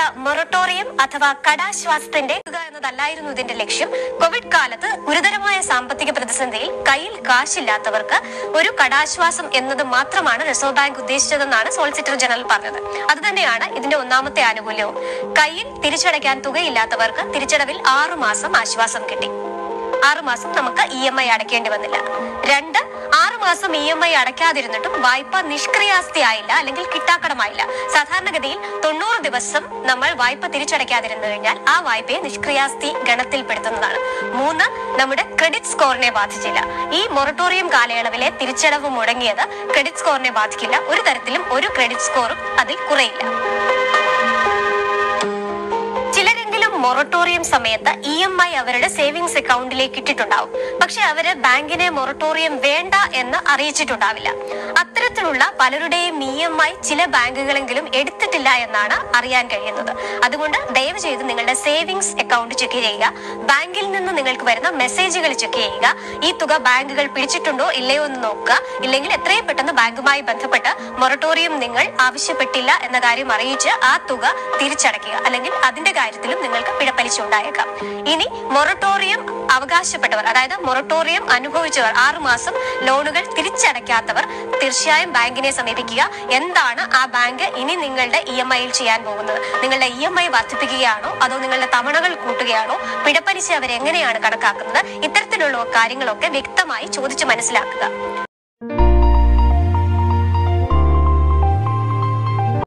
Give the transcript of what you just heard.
moratorium അഥവാ കടാശ്വാസത്തിന്റെ എന്നതല്ലായിരുന്നു ഇതിന്റെ ലക്ഷ്യം കോവിഡ് കാലത്ത് ഗുരുതരമായ സാമ്പത്തിക പ്രതിസന്ധിയിൽ കയ്യിൽ കാശില്ലാത്തവർക്ക് ഒരു കടാശ്വാസം എന്നത് മാത്രമാണ് റിസർവ് ബാങ്ക് ഉദ്ദേശിച്ചതെന്നാണ് സോളിസിറ്റർ ജനറൽ പറഞ്ഞത് അതുതന്നെയാണ് ഇതിന്റെ ഒന്നാമത്തെ ആനുകൂല്യവും കയ്യിൽ തിരിച്ചടയ്ക്കാൻ തുകയില്ലാത്തവർക്ക് തിരിച്ചടവിൽ ആറു മാസം ആശ്വാസം കിട്ടി ആറുമാസം നമുക്ക് ഇ എം ഐ അടയ്ക്കേണ്ടി വന്നില്ല രണ്ട് ആറുമാസം ഇ എം ഐ അടയ്ക്കാതിരുന്നിട്ടും വായ്പ നിഷ്ക്രിയാസ്തിയായില്ല അല്ലെങ്കിൽ കിട്ടാക്കടമായില്ല സാധാരണഗതിയിൽ തൊണ്ണൂറ് ദിവസം നമ്മൾ വായ്പ തിരിച്ചടയ്ക്കാതിരുന്നു കഴിഞ്ഞാൽ ആ വായ്പയെ നിഷ്ക്രിയാസ്തി ഗണത്തിൽപ്പെടുത്തുന്നതാണ് മൂന്ന് നമ്മുടെ ക്രെഡിറ്റ് സ്കോറിനെ ബാധിച്ചില്ല ഈ മൊറട്ടോറിയം കാലയളവിലെ തിരിച്ചടവ് മുടങ്ങിയത് ക്രെഡിറ്റ് സ്കോറിനെ ബാധിക്കില്ല ഒരു തരത്തിലും ഒരു ക്രെഡിറ്റ് സ്കോറും അതിൽ കുറയില്ല ചിലരെങ്കിലും മൊറട്ടോറിയം സമയത്ത് ഇ എം ഐ അവരുടെ സേവിങ്സ് അക്കൗണ്ടിലേക്ക് ഇട്ടിട്ടുണ്ടാവും പക്ഷെ അവര് ബാങ്കിനെ മൊറട്ടോറിയം വേണ്ട എന്ന് അറിയിച്ചിട്ടുണ്ടാവില്ല അത്തരത്തിലുള്ള പലരുടെയും ഇ എം ഐ ചില ബാങ്കുകളെങ്കിലും എടുത്തിട്ടില്ല എന്നാണ് അറിയാൻ കഴിയുന്നത് അതുകൊണ്ട് ദയവ് ചെയ്ത് നിങ്ങളുടെ സേവിങ്സ് അക്കൗണ്ട് ചെക്ക് ചെയ്യുക ബാങ്കിൽ നിന്ന് നിങ്ങൾക്ക് വരുന്ന മെസ്സേജുകൾ ചെക്ക് ചെയ്യുക ഈ തുക ബാങ്കുകൾ പിടിച്ചിട്ടുണ്ടോ ഇല്ലയോ എന്ന് നോക്കുക ഇല്ലെങ്കിൽ എത്രയും പെട്ടെന്ന് ബാങ്കുമായി ബന്ധപ്പെട്ട് മൊറട്ടോറിയം നിങ്ങൾ ആവശ്യപ്പെട്ടില്ല എന്ന കാര്യം അറിയിച്ച് ആ തുക തിരിച്ചടയ്ക്കുക അല്ലെങ്കിൽ അതിന്റെ കാര്യത്തിലും നിങ്ങൾക്ക് പിഴപ്പലിശ ഉണ്ടായേക്കാം ഇനി മൊറട്ടോറിയം അവകാശപ്പെട്ടവർ അതായത് മൊറട്ടോറിയം അനുഭവിച്ചവർ ആറുമാസം ലോണുകൾ തിരിച്ചടയ്ക്കാത്തവർ തീർച്ചയായും ബാങ്കിനെ സമീപിക്കുക എന്താണ് ആ ബാങ്ക് ഇനി നിങ്ങളുടെ ഇ എം ഐയിൽ ചെയ്യാൻ പോകുന്നത് നിങ്ങളുടെ ഇ എം ഐ വർദ്ധിപ്പിക്കുകയാണോ അതോ നിങ്ങളുടെ തവണകൾ കൂട്ടുകയാണോ പിഴപ്പലിശ അവർ എങ്ങനെയാണ് കണക്കാക്കുന്നത് ഇത്തരത്തിലുള്ള കാര്യങ്ങളൊക്കെ വ്യക്തമായി ചോദിച്ചു മനസ്സിലാക്കുക